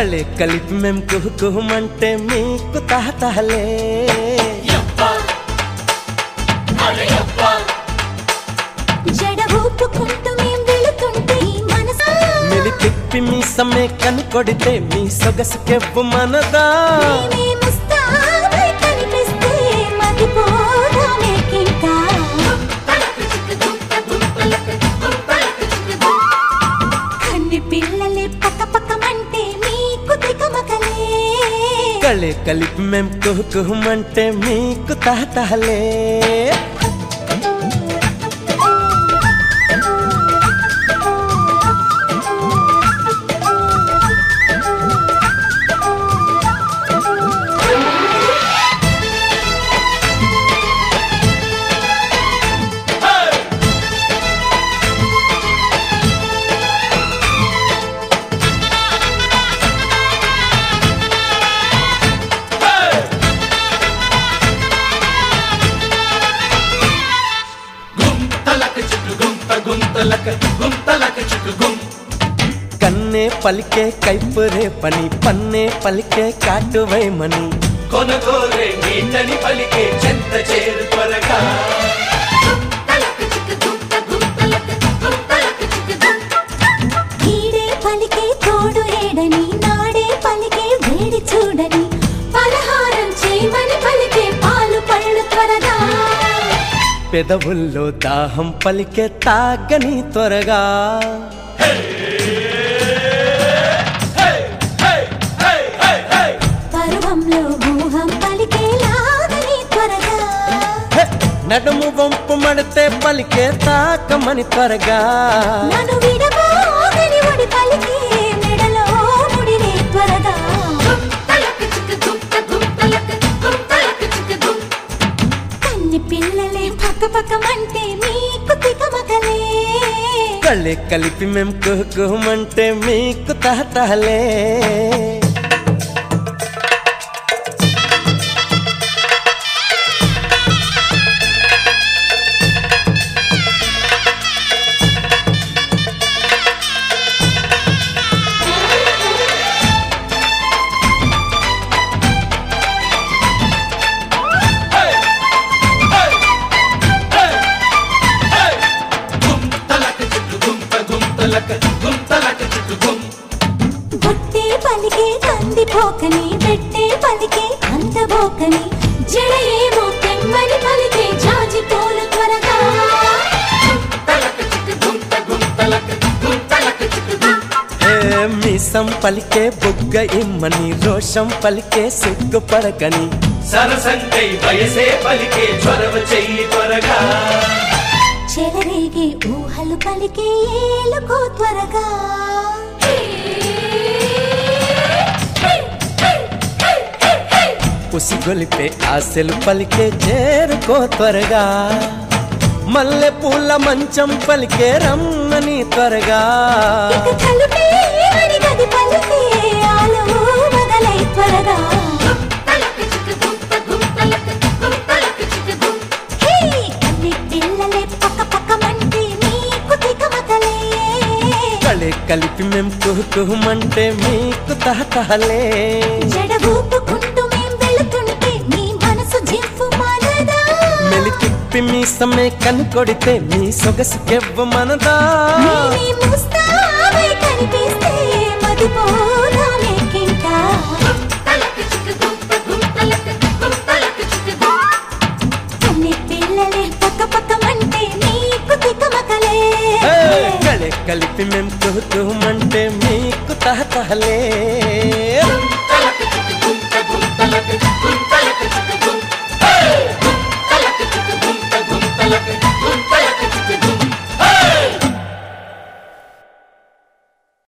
కళే కలిపి మేం కుహు కుహుమంటే మీకు తహతహలే జడ ఊపుకుంటూ మేం వెళుతుంటే ఈ మనసు మిలి తిప్పి మీ సమ్మె కనికొడితే మీ సొగసుకెవ్వు మనదా మేమే ముస్తాబై కనిపిస్తే మతిపోదామేకింకా. కన్ని పిల్లలే పక్క పక్కమంటే మీకు తికమకలే కళే కలిపి మేం కుహు కుహుమంటే మీకు తహతహలే కన్నే పలికే కైపురే పని పన్నే పలికే కాటువైమని కొనగోరే నీటని పలికే చెంత చేరు త్వరగా ఈడే పలికే తోడు ఏడని నాడే పలికే వేడి చూడని పలహారం చేయమని పలికే పాలు పళ్ళు త్వరగా పెదవుల్లో దాహం పలికే తాగని త్వరగా పర్వంలో మోహం పలికే లాగని త్వరగా హె! నడుము వంపు మడితే పలికే తాకమని త్వరగా నన్ను విడబోగని ఒడి పలికే మెడలో ముడిరే త్వరగా కన్ని పిల్లలే పక్క పక్కమంటే మీకు తికమకలే కళ్ళే కలిపి మేం కుహు కుహుమంటే మీకు తహతహలే బుట్టే పలికే కందిపోకని పెట్టే పలికే అందబోకని జడ ఏమో తెమ్మని పలికే జాజి పూలు త్వరగా ఏ మీసం పలికే బుగ్గ ఇమ్మని రోషం పలికే సిగ్గుపడకని సరసంకై వయసే పలికే చొరవ చెయ్యి త్వరగా చెలరేగే ఊహలు పలికే ఏలుకో త్వరగా ఉసిగొలిపే ఆశలు పలికే చేరుకో త్వరగా మల్లె పూల మంచం పలికే రమ్మని త్వరగా ఇక తలుపే అని గది పలికే ఆలో మొదలై త్వరగా హే, కన్ని పిల్లలే పక్క పక్కమంటే మీకు తికమకలే కళే కలిపి మేం కుహు కుహుమంటే మీకు తహతహలే జడ ఊపుకుంటూ మేం వెళుతుంటే మీ మనసు జింపు మనదా మెలి తిప్పి మీ సమ్మె కనుకొడితే మీ సొగసుకెవ్వ మనదా మేమే ముస్తాబై కనిపిస్తే మదిపోదామేకింకా. కన్ని పిల్లలే పక్క పక్కమంటే మీకు తికమకలే ఏ, కళే కలిపి మేం కుహు కుహుమంటే మీకు తహతహలే గుంతలక